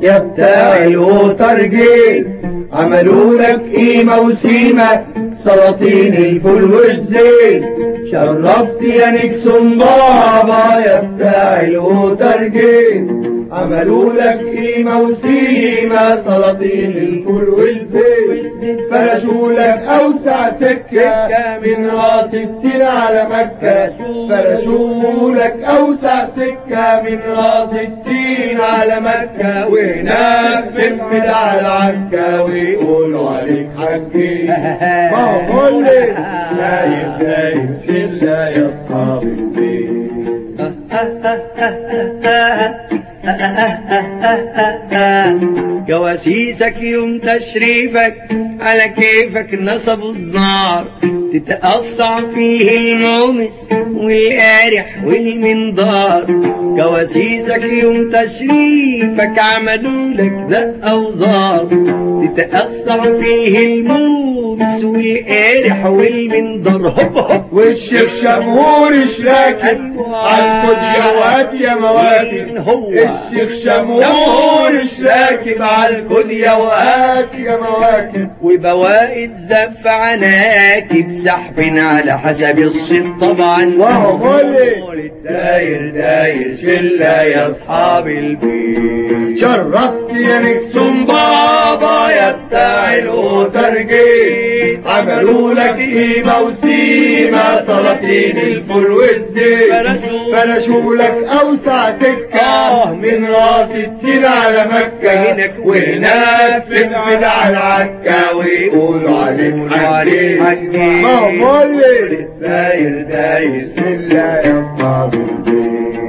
يا بتاع الوترجيل عملوا لك قيمة وسيمة سلاطين الفول والزين شرفت يا نكسون بابا يا بتاع الوترجيل عملوا لك قيمة وسيمة سلاطين الفول والزين فرشوا لك أوسع سكة من راس التين على مكة فرشوا لك أوسع سكة من راس التين على مكة وهناك بنفد على العكة ويقولوا عليك حكي ما هو كل نايم نايم شلة يا أصحاب البيت جواسيسك يوم تشريفك على كيفك نصبوا الزار تتقصع فيه المومس والقارح والمنظار جواسيسك يوم تشريفك عملوا لك دقة وزار تتقصع فيه المومس والقارح والمنظار هوب هوب والشيخ شمهور شراكب عالكد يا واد يا مواكب هو الشيخ شمهور شراكب عالكد يا واد يا مواكب وبواقي الزف عناكب سحب على حسب الصيت طبعا وهو مولد داير داير شلة يا أصحاب البيت شرفت يا نكسون بابا يا بتاع الوترجيل عملوا لك قيمة وسيمة سلاطين الفول والزيت فرشوا- فرشوا لك أوسع سكة من راس التين على مكة هناك وهناك تنفذ على العكا ويقولوا عليك حكي حكي. ما هو مولد داير داير شلة يا أصحاب البيت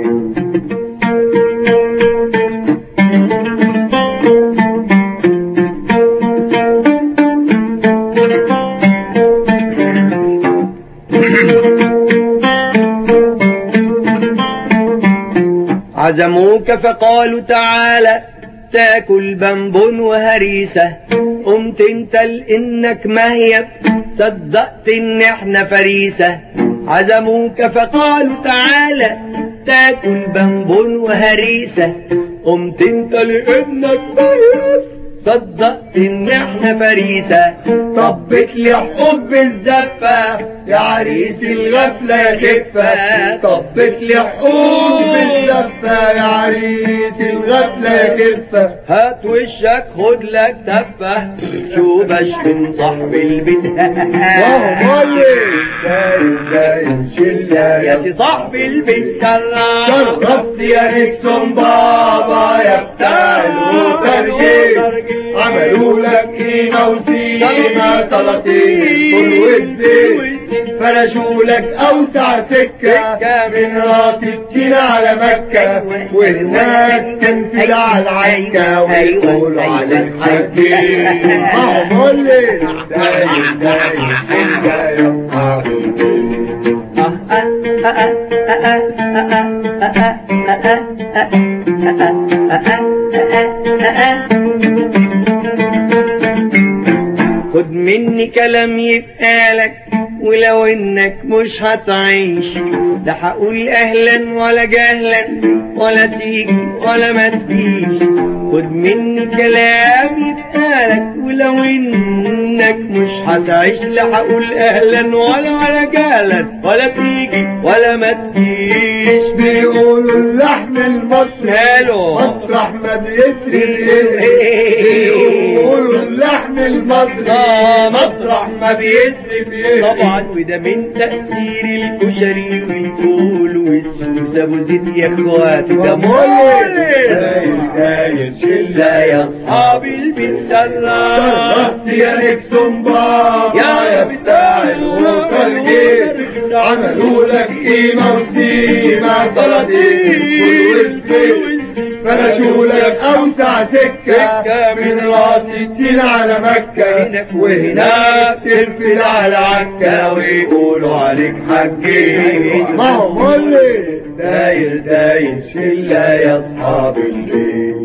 عزموك فقالوا تعالى تاكل بنب وهريسة قمت انت لانك مهيب صدقت ان احنا فريسة عزموك فقالوا تعالى تاكل بنب وهريسة قمت انت لانك مهيب صدقت ان احنا فريسة طبت لي حب الزفة يا عريس الغفلة يا خفة طبت لي حب الزفة يا عريس الغفلة يا خفة هات وشك خد لك تفة شو باش من صاحب البيت وهو مولد داير داير شلة يا سي صاحب البيت شرف شرفت يا نيكسون بابا يا بتاع الوترجيل عملوا لك قيمة وسيمة سلاطين فول والزيت فرشوا لك أوسع سكة من راس التين على مكة وهناك تنفذ على العكا ويقولوا عليك حكيم ما هو مولد داير داير شلة يا أصحاب البيت خد مني كلام يبقالك ولو انك مش هتعيش لا هقول اهلا ولا جهلا ولا تيجي ولا ما تجيش خد مني كلام يبقالك ولو انك مش هتعيش لا هقول اهلا ولا ولا جهلا ولا تيجي ولا ما تجيش بيقولوا اللحم المصري ماله مطرح ما بيسري بيقولوا اللحم المصري آه، مطرح ما بيسري بيسري طبعا وده من تأثير الكشري والفول والسوس ابو زيد يا اخواتي ده ومولد مولد داير داير شلة لا يا يا اصحاب اصحابي البيت شرف شرفت يا نكسون بابا يا يا بتاع الوترجيل عملوا لك قيمة وسيمة سلاطين والزيت فرشوا لك أوسع سكة من راس التين على مكة وهناك تنفذ على عكا ويقولوا عليك حكيم ما هو مولد داير داير شلة يا أصحاب البيت